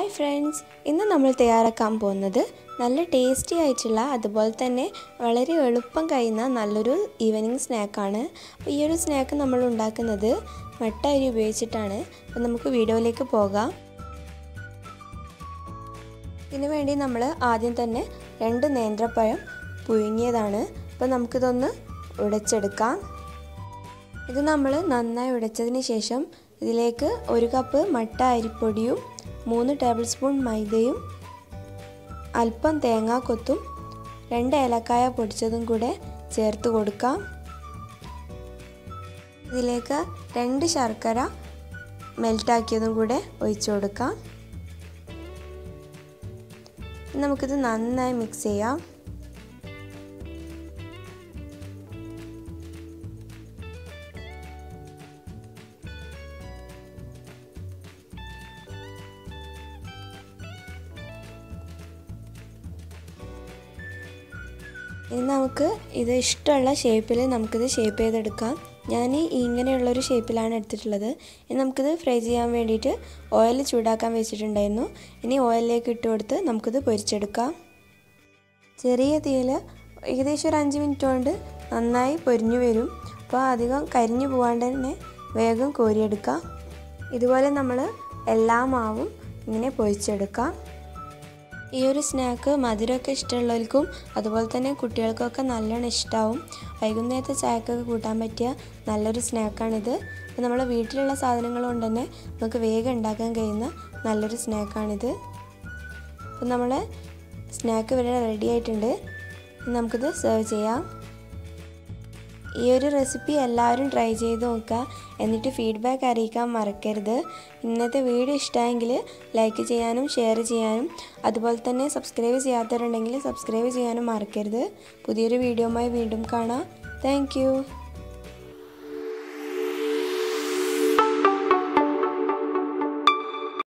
hi friends ഇന്ന് നമ്മൾ തയ്യാറാക്കാൻ പോകുന്നത് നല്ല ടേസ്റ്റി ആയിട്ടുള്ള അതുപോലെ തന്നെ വളരെ എളുപ്പം കഴിയുന്ന നല്ലൊരു ഈവനിങ് സ്നാക്കാണ് അപ്പോൾ ഈ ഒരു സ്നാക്ക് നമ്മൾ ഉണ്ടാക്കുന്നത് മട്ട അരി ഉപയോഗിച്ചിട്ടാണ് അപ്പോൾ നമുക്ക് വീഡിയോയിലേക്ക് പോകാം ഇതിനു വേണ്ടി നമ്മൾ ആദ്യം തന്നെ രണ്ട് നേന്ത്രപ്പഴം പുഴുങ്ങിയതാണ് അപ്പോൾ നമുക്കിതൊന്ന് ഉടച്ചെടുക്കാം ഇത് നമ്മൾ നന്നായി ഉടച്ചതിന് ശേഷം ഇതിലേക്ക് ഒരു കപ്പ് മട്ട അരിപ്പൊടിയും മൂന്ന് ടേബിൾ സ്പൂൺ മൈദയും അല്പം തേങ്ങാക്കൊത്തും രണ്ട് ഏലക്കായ പൊടിച്ചതും കൂടെ ചേർത്ത് കൊടുക്കാം ഇതിലേക്ക് രണ്ട് ശർക്കര മെൽറ്റാക്കിയതും കൂടെ ഒഴിച്ചു കൊടുക്കാം നമുക്കിത് നന്നായി മിക്സ് ചെയ്യാം ഇനി നമുക്ക് ഇത് ഇഷ്ടമുള്ള ഷേപ്പിൽ നമുക്കിത് ഷേപ്പ് ചെയ്തെടുക്കാം ഞാൻ ഇങ്ങനെയുള്ളൊരു ഷേപ്പിലാണ് എടുത്തിട്ടുള്ളത് ഇനി നമുക്കിത് ഫ്രൈ ചെയ്യാൻ വേണ്ടിയിട്ട് ഓയിൽ ചൂടാക്കാൻ വെച്ചിട്ടുണ്ടായിരുന്നു ഇനി ഓയിലിലേക്ക് ഇട്ട് കൊടുത്ത് നമുക്കിത് പൊരിച്ചെടുക്കാം ചെറിയ തീയിൽ ഏകദേശം ഒരു അഞ്ച് മിനിറ്റ് കൊണ്ട് നന്നായി പൊരിഞ്ഞു വരും അപ്പോൾ അധികം കരിഞ്ഞു പോകാണ്ട് തന്നെ വേഗം കോരിയെടുക്കാം ഇതുപോലെ നമ്മൾ എല്ലാ മാവും ഇങ്ങനെ പൊരിച്ചെടുക്കാം ഈ ഒരു സ്നാക്ക് മധുരമൊക്കെ ഇഷ്ടമുള്ളവർക്കും അതുപോലെ തന്നെ കുട്ടികൾക്കൊക്കെ നല്ലോണം ഇഷ്ടമാവും വൈകുന്നേരത്തെ ചായക്കൊക്കെ കൂട്ടാൻ പറ്റിയ നല്ലൊരു സ്നാക്കാണിത് അപ്പോൾ നമ്മളെ വീട്ടിലുള്ള സാധനങ്ങൾ കൊണ്ട് തന്നെ നമുക്ക് വേഗം ഉണ്ടാക്കാൻ കഴിയുന്ന നല്ലൊരു സ്നാക്കാണിത് അപ്പോൾ നമ്മൾ സ്നാക്ക് ഇവിടെ റെഡി ആയിട്ടുണ്ട് നമുക്കിത് സെർവ് ചെയ്യാം ഈ ഒരു റെസിപ്പി എല്ലാവരും ട്രൈ ചെയ്ത് നോക്കുക എന്നിട്ട് ഫീഡ്ബാക്ക് അറിയിക്കാൻ മറക്കരുത് ഇന്നത്തെ വീഡിയോ ഇഷ്ടമായെങ്കിൽ ലൈക്ക് ചെയ്യാനും ഷെയർ ചെയ്യാനും അതുപോലെ തന്നെ സബ്സ്ക്രൈബ് ചെയ്യാത്തവരുണ്ടെങ്കിൽ സബ്സ്ക്രൈബ് ചെയ്യാനും മറക്കരുത് പുതിയൊരു വീഡിയോയുമായി വീണ്ടും കാണാം താങ്ക്